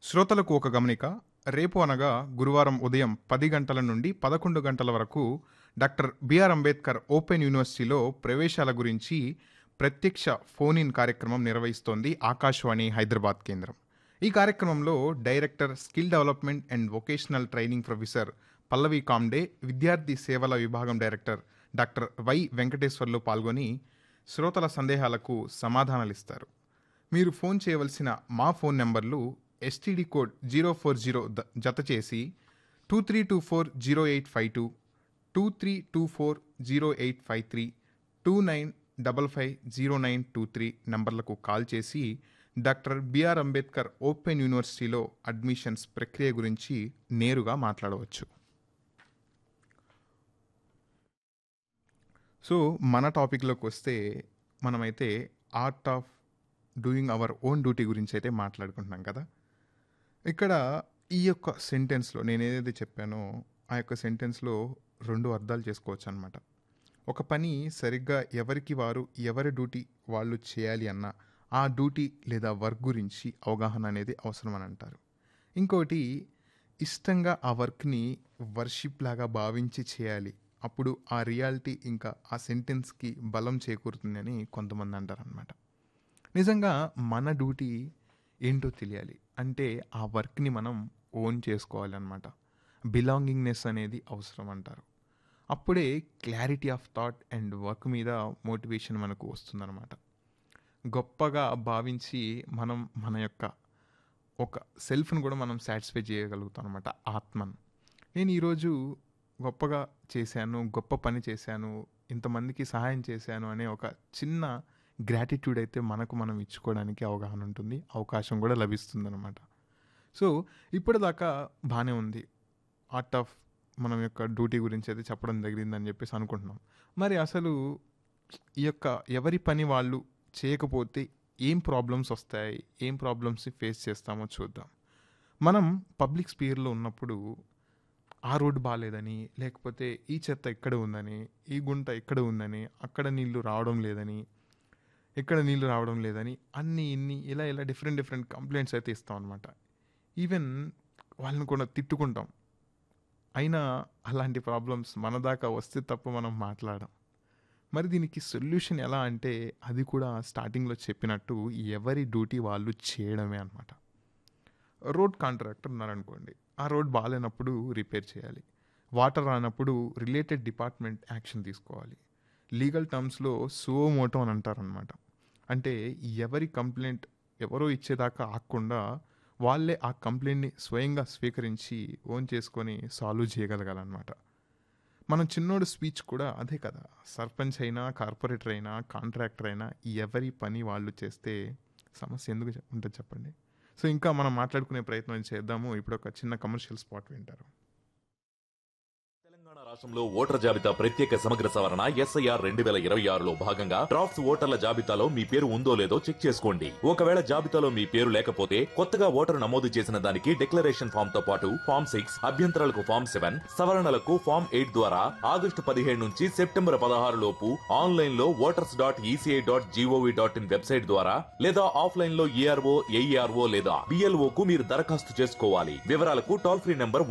శ్రోతలకు ఒక గమనిక రేపు అనగా గురువారం ఉదయం పది గంటల నుండి పదకొండు గంటల వరకు డాక్టర్ బిఆర్ అంబేద్కర్ ఓపెన్ యూనివర్సిటీలో ప్రవేశాల గురించి ప్రత్యక్ష ఫోన్ ఇన్ కార్యక్రమం నిర్వహిస్తోంది ఆకాశవాణి హైదరాబాద్ కేంద్రం ఈ కార్యక్రమంలో director skill development and vocational training professor Pallavi Kamde విద్యార్థి సేవల విభాగం డైరెక్టర్ డాక్టర్ వై వెంకటేశ్వర్లు పాల్గొని శ్రోతల సందేహాలకు సమాధానాలిస్తారు మీరు ఫోన్ చేయవలసిన మా ఫోన్ నెంబర్లు STD code zero four zero జత చేసి two three two four zero eight five two two three two four zero eight five three two nine double five zero nine two three నంబర్లకు call చేసి doctor BR Ambedkar open యూనివర్సిటీలో admissions ప్రక్రియ గురించి నేరుగా మాట్లాడవచ్చు so మన టాపిక్లోకి వస్తే మనమైతే art of doing our own duty గురించి అయితే మాట్లాడుకుంటున్నాం కదా ఇక్కడ ఈ యొక్క సెంటెన్స్లో నేను ఏదైతే చెప్పానో ఆ యొక్క సెంటెన్స్లో రెండు అర్థాలు చేసుకోవచ్చు అనమాట ఒక పని సరిగ్గా ఎవరికి వారు ఎవరి డ్యూటీ వాళ్ళు చేయాలి అన్న ఆ డ్యూటీ లేదా వర్క్ గురించి అవగాహన అనేది అవసరం అని అంటారు ఇంకోటి ఇష్టంగా ఆ వర్క్ని వర్షిప్ లాగా భావించి చేయాలి అప్పుడు ఆ రియాలిటీ ఇంకా ఆ సెంటెన్స్కి బలం చేకూరుతుందని కొంతమంది అంటారు అనమాట నిజంగా మన డ్యూటీ ఏంటో తెలియాలి అంటే ఆ వర్క్ని మనం ఓన్ చేసుకోవాలి అనమాట బిలాంగింగ్నెస్ అనేది అవసరం అంటారు అప్పుడే clarity of thought and work మీద మోటివేషన్ మనకు వస్తుందన్నమాట గొప్పగా భావించి మనం మన యొక్క ఒక సెల్ఫ్ను కూడా మనం సాటిస్ఫై చేయగలుగుతాం అనమాట ఆత్మను నేను ఈరోజు గొప్పగా చేశాను గొప్ప పని చేశాను ఇంతమందికి సహాయం చేశాను అనే ఒక చిన్న గ్రాటిట్యూడ్ అయితే మనకు మనం ఇచ్చుకోవడానికి అవగాహన ఉంటుంది అవకాశం కూడా లభిస్తుంది అనమాట సో ఇప్పటిదాకా బాగానే ఉంది ఆర్ట్ ఆఫ్ మనం యొక్క డ్యూటీ గురించి అయితే చెప్పడం జరిగిందని చెప్పేసి అనుకుంటున్నాం మరి అసలు ఈ యొక్క ఎవరి పని వాళ్ళు చేయకపోతే ఏం ప్రాబ్లమ్స్ వస్తాయి ఏం ప్రాబ్లమ్స్ని ఫేస్ చేస్తామో చూద్దాం మనం పబ్లిక్ స్పీయర్లో ఉన్నప్పుడు ఆ రోడ్డు బాగాలేదని లేకపోతే ఈ చెత్త ఇక్కడ ఉందని ఈ గుంట ఇక్కడ ఉందని అక్కడ నీళ్లు రావడం లేదని ఇక్కడ నీళ్లు రావడం లేదని అన్ని ఇన్ని ఇలా ఇలా డిఫరెంట్ డిఫరెంట్ కంప్లైంట్స్ అయితే ఇస్తాం అనమాట ఈవెన్ వాళ్ళని కూడా తిట్టుకుంటాం అయినా అలాంటి ప్రాబ్లమ్స్ మన దాకా వస్తే తప్ప మనం మాట్లాడడం మరి దీనికి సొల్యూషన్ ఎలా అంటే అది కూడా స్టార్టింగ్లో చెప్పినట్టు ఎవరి డ్యూటీ వాళ్ళు చేయడమే అనమాట రోడ్ కాంట్రాక్టర్ ఉన్నారనుకోండి ఆ రోడ్ బాగాలేనప్పుడు రిపేర్ చేయాలి వాటర్ రానప్పుడు రిలేటెడ్ డిపార్ట్మెంట్ యాక్షన్ తీసుకోవాలి లీగల్ టర్మ్స్లో సువోమోటో అని అంటారనమాట అంటే ఎవరి కంప్లైంట్ ఎవరో ఇచ్చేదాకా ఆగకుండా వాళ్ళే ఆ కంప్లైంట్ని స్వయంగా స్వీకరించి ఓన్ చేసుకొని సాల్వ్ చేయగలగాలన్నమాట మనం చిన్నోడు స్పీచ్ కూడా అదే కదా సర్పంచ్ అయినా కార్పొరేటర్ అయినా కాంట్రాక్టర్ అయినా ఎవరి పని వాళ్ళు చేస్తే సమస్య ఎందుకు చె- ఉంటుంది చెప్పండి సో ఇంకా మనం మాట్లాడుకునే ప్రయత్నం చేద్దాము ఇప్పుడు ఒక చిన్న కమర్షియల్ స్పాట్ వింటారు తెలంగాణ రాష్ట్రంలో ఓటర్ జాబితా ప్రత్యేక సమగ్ర సవరణ ఎస్ఐఆర్ రెండు వేల ఇరవై ఆరులో భాగంగా డ్రాఫ్ట్స్ ఓటర్ల జాబితాలో మీ పేరు ఉందో లేదో చెక్ చేసుకోండి ఒకవేళ జాబితాలో మీ పేరు లేకపోతే కొత్తగా ఓటరు నమోదు చేసిన దానికి డిక్లరేషన్ ఫామ్ తో పాటు ఫామ్ సిక్స్ అభ్యంతరాలకు ఫామ్ సెవెన్ సవరణలకు ఫామ్ ఎయిట్ ద్వారా ఆగస్టు పదిహేడు నుంచి సెప్టెంబర్ పదహారు లోపు ఆన్లైన్ లో voters dot ECI dot GOV dot in website ద్వారా లేదా ఆఫ్లైన్ లో ఈఆర్ఓ ఏఈఆర్ఓ లేదా బిఎల్ఓ కు మీరు దరఖాస్తు చేసుకోవాలి వివరాలకు టోల్ ఫ్రీ నంబర్